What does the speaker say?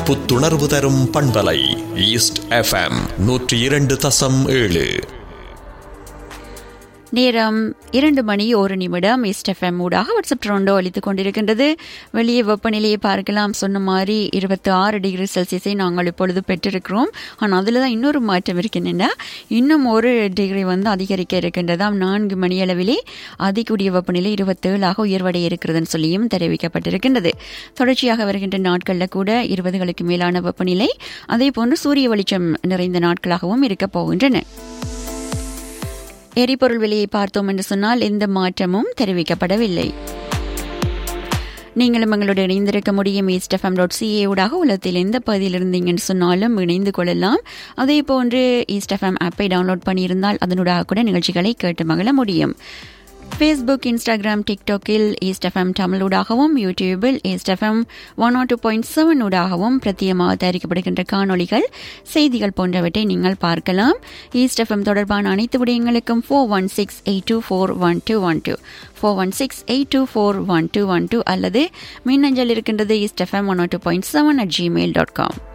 புத்துணர்வு தரும் பண்பலை ஈஸ்ட் எஃப்எம் நூற்றி இரண்டு தசம் ஏழு நேரம் இரண்டு மணி ஒரு நிமிடம் இஸ்டெஃப்எம் ஊடாக வாட்ஸ்அப் ட்ரோண்டோ அளித்துக் கொண்டிருக்கின்றது வெளியே வெப்பநிலையை பார்க்கலாம் சொன்ன மாதிரி இருபத்தி ஆறு டிகிரி செல்சியஸை நாங்கள் இப்பொழுது பெற்றிருக்கிறோம் ஆனால் அதில் தான் இன்னொரு மாற்றம் இருக்கின்றன இன்னும் ஒரு டிகிரி வந்து அதிகரிக்க இருக்கின்றதாம் நான்கு மணி அளவிலே அதிகூடிய வெப்பநிலை இருபத்தேழாக உயர்வடைய இருக்கிறதுன்னு சொல்லியும் தெரிவிக்கப்பட்டிருக்கின்றது தொடர்ச்சியாக வருகின்ற நாட்களில் கூட இருபதுகளுக்கு மேலான வெப்பநிலை அதே போன்று சூரிய வெளிச்சம் நிறைந்த நாட்களாகவும் இருக்கப் போகின்றன எரிபொருள் விலையை பார்த்தோம் என்று சொன்னால் எந்த மாற்றமும் தெரிவிக்கப்படவில்லை நீங்களும் எங்களோட இணைந்திருக்க முடியும் ஈஸ்ட் எஃப்எம் டாட் சிஏ ஊடாக உலகத்தில் எந்த பகுதியில் இருந்தீங்கன்னு சொன்னாலும் இணைந்து கொள்ளலாம் அதே போன்று ஈஸ்ட் எஃப்எம் ஆப்பை டவுன்லோட் பண்ணியிருந்தால் அதனூடாக கூட நிகழ்ச்சிகளை கேட்டு மகிழ முடியும் ஃபேஸ்புக் இன்ஸ்டாகிராம் டிக்டாக்கில் ஈஸ்ட் எஃப்எம் தமிழூடாகவும் யூடியூபில் east FM one nought two point seven ஊடாகவும் பிரத்தியமாக தயாரிக்கப்படுகின்ற காணொலிகள் செய்திகள் போன்றவற்றை நீங்கள் பார்க்கலாம் ஈஸ்ட் எஃப்எம் தொடர்பான அனைத்து விடயங்களுக்கும் four one six eight two four one two one two four one six eight two four one two one two அல்லது மின்னஞ்சல் இருக்கின்றது east FM one nought two point seven at gmail dot com